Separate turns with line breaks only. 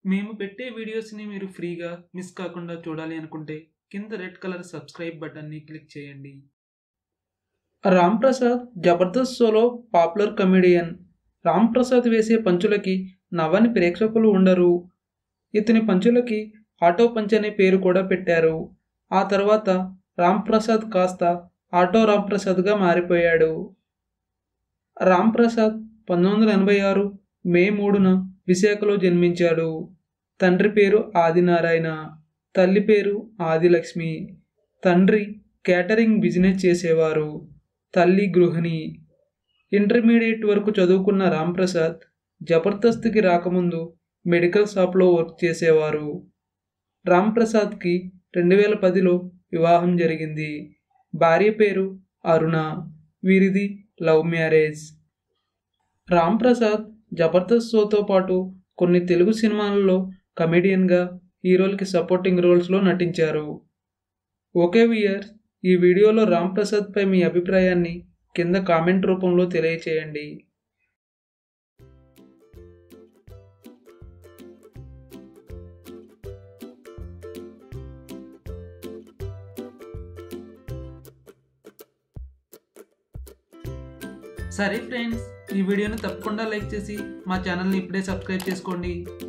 మేము పెట్టే వీడియోస్ని మీరు ఫ్రీగా మిస్ కాకుండా చూడాలి అనుకుంటే కింద రెడ్ కలర్ సబ్స్క్రైబ్ బటన్ని క్లిక్ చేయండి రామ్ ప్రసాద్ జబర్దస్త్ షోలో పాపులర్ కమెడియన్ రామ్ ప్రసాద్ వేసే పంచులకి నవ్వని ప్రేక్షకులు ఉండరు ఇతని పంచులకి ఆటో పంచ్ అనే పేరు కూడా పెట్టారు ఆ తర్వాత రామ్ ప్రసాద్ కాస్త ఆటో రామ్ ప్రసాద్గా మారిపోయాడు రామ్ ప్రసాద్ పంతొమ్మిది వందల ఎనభై ఆరు మే మూడున విశాఖలో జన్మించాడు తండ్రి పేరు ఆదినారాయణ తల్లి పేరు ఆదిలక్ష్మి తండ్రి కేటరింగ్ బిజినెస్ చేసేవారు తల్లి గృహిణి ఇంటర్మీడియట్ వరకు చదువుకున్న రాంప్రసాద్ జబర్దస్త్కి రాకముందు మెడికల్ షాప్లో వర్క్ చేసేవారు రాంప్రసాద్కి రెండు వేల పదిలో వివాహం జరిగింది భార్య పేరు అరుణ వీరిది లవ్ మ్యారేజ్ రామ్ ప్రసాద్ జబర్దస్త్ షోతో పాటు కొన్ని తెలుగు సినిమాలలో కమెడియన్గా హీరోలకి సపోర్టింగ్ రోల్స్లో నటించారు ఓకే వియర్ ఈ వీడియోలో రామ్ ప్రసాద్పై మీ అభిప్రాయాన్ని కింద కామెంట్ రూపంలో తెలియచేయండి సరే ఫ్రెండ్స్ ఈ వీడియోని తప్పకుండా లైక్ చేసి మా ఛానల్ని ఇప్పుడే సబ్స్క్రైబ్ చేసుకోండి